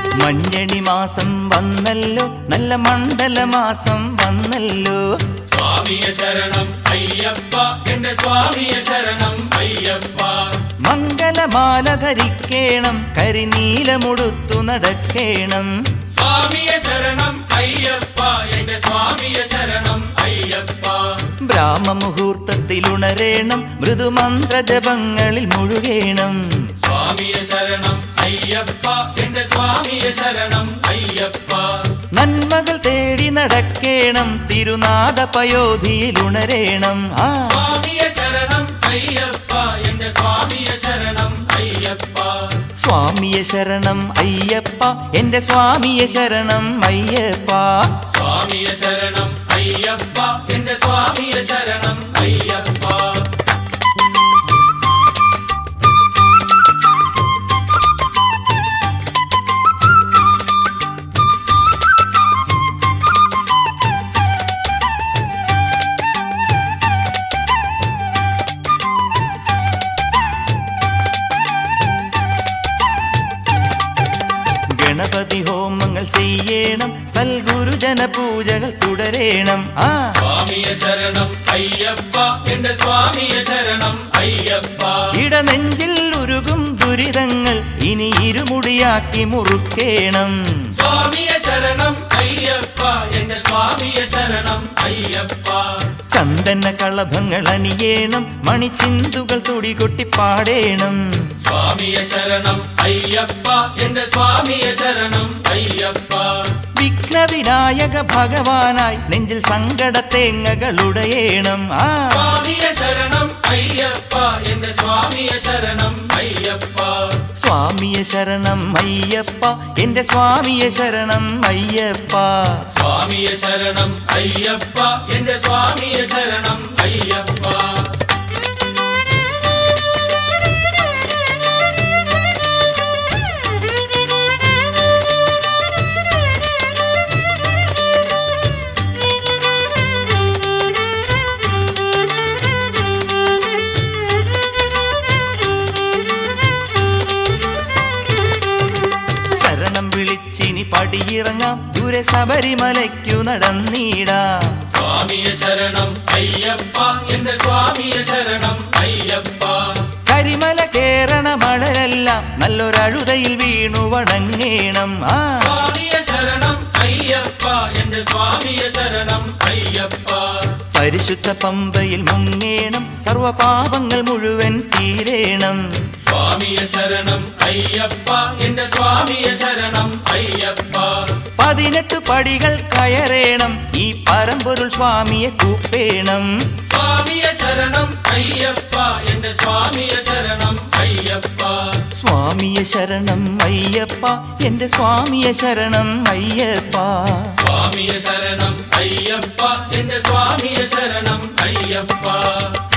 മഞ്ഞണി മാസം വന്നല്ലോ നല്ല മണ്ഡല മാസം വന്നല്ലോ സ്വാമിയ ശരണം അയ്യപ്പ എന്റെ സ്വാമിയ ശരണം അയ്യപ്പ മംഗലമാല ധരിക്കേണം കരിനീലമുടുത്തു നടക്കേണം സ്വാമിയ ശരണം അയ്യപ്പ എന്റെ സ്വാമിയ ശരണം അയ്യപ്പ ബ്രാഹ്മമുഹൂർത്തത്തിൽ ഉണരേണം മൃദുമന്ത്രജപങ്ങളിൽ മുഴുകേണം സ്വാമിയ ശരണം അയ്യപ്പ എന്റെ സ്വാമിയ ശരണം അയ്യപ്പ നന്മകൾ തേടി നടക്കേണം തിരുനാഥ പയോധിയിൽ ഉണരേണം ആ സ്വാമിയ ശരണം അയ്യപ്പ എന്റെ സ്വാമിയ ശരണം അയ്യപ്പ സ്വാമിയ ശരണം അയ്യപ്പ എന്റെ സ്വാമിയ ശരണം അയ്യപ്പ സ്വാമിയ ശരണം അയ്യപ്പ എന്റെ സ്വാമിയ ശരണം അയ്യപ്പ ഗണപതി ഹോമങ്ങൾ ചെയ്യണം സൽഗുരുജന പൂജകൾ തുടരേണം ആ സ്വാമിയ ശരണം അയ്യപ്പ എന്റെ സ്വാമിയ ശരണം അയ്യപ്പ ഇടനെഞ്ചിൽ ഉരുകും ദുരിതങ്ങൾ ഇനി ഇരുമുടിയാക്കി മുറുക്കേണം സ്വാമിയ ശരണം അയ്യപ്പ എന്റെ സ്വാമിയ ശരണം അയ്യപ്പ ചന്ദന കളഭങ്ങൾ അണിയേണം മണിച്ചിന്തുകൾ തുടികൊട്ടി പാടേണം സ്വാമിയ ശരണം അയ്യപ്പ എന്റെ സ്വാമിയ ശരണം അയ്യപ്പ വിഘ്നവിനായക ഭഗവാനായി നെഞ്ചിൽ സങ്കട തേങ്ങകൾ ഉടയേണം ആ സ്വാമിയ ശരണം അയ്യപ്പ എന്റെ സ്വാമിയ ശരണം അയ്യപ്പ സ്വാമിയ ശരണം അയ്യപ്പ എന്റെ സ്വാമിയ ശരണം അയ്യപ്പ സ്വാമിയ ശരണം അയ്യപ്പ എന്റെ സ്വാമിയ ശരണം അയ്യപ്പ ശരണം വിളിച്ചിനി പടിയിറങ്ങാം ദൂരെ ശബരിമലയ്ക്കു നടന്നിടാം സ്വാമിയ ശരണം അയ്യപ്പ എന്റെ സ്വാമിയ ശരണം അയ്യപ്പ കരിമല കേറണ മഴലെല്ലാം നല്ലൊരഴുതയിൽ വീണു വണങ്ങേണം ആ സ്വാമിയ ശരണം അയ്യപ്പ എന്റെ സ്വാമിയ ശരണം അയ്യപ്പ പരിശുദ്ധ പമ്പയിൽ മുങ്ങേണം സർവപാപങ്ങൾ മുഴുവൻ തീരേണം സ്വാമിയ ശരണം അയ്യപ്പ എന്റെ സ്വാമിയ ശരണം അയ്യപ്പ പതിനെട്ട് പടികൾ കയറേണം ഈ പരമ്പൊരുൾ സ്വാമിയെ കൂപ്പേണം സ്വാമിയ ശരണം അയ്യപ്പ എന്റെ സ്വാമിയ ശരണം അയ്യപ്പ സ്വാമിയ ശരണം അയ്യപ്പ എന്റെ സ്വാമിയ ശരണം അയ്യപ്പ സ്വാമിയ ശരണം അയ്യപ്പ എന്റെ സ്വാമിയ ശരണം അയ്യപ്പ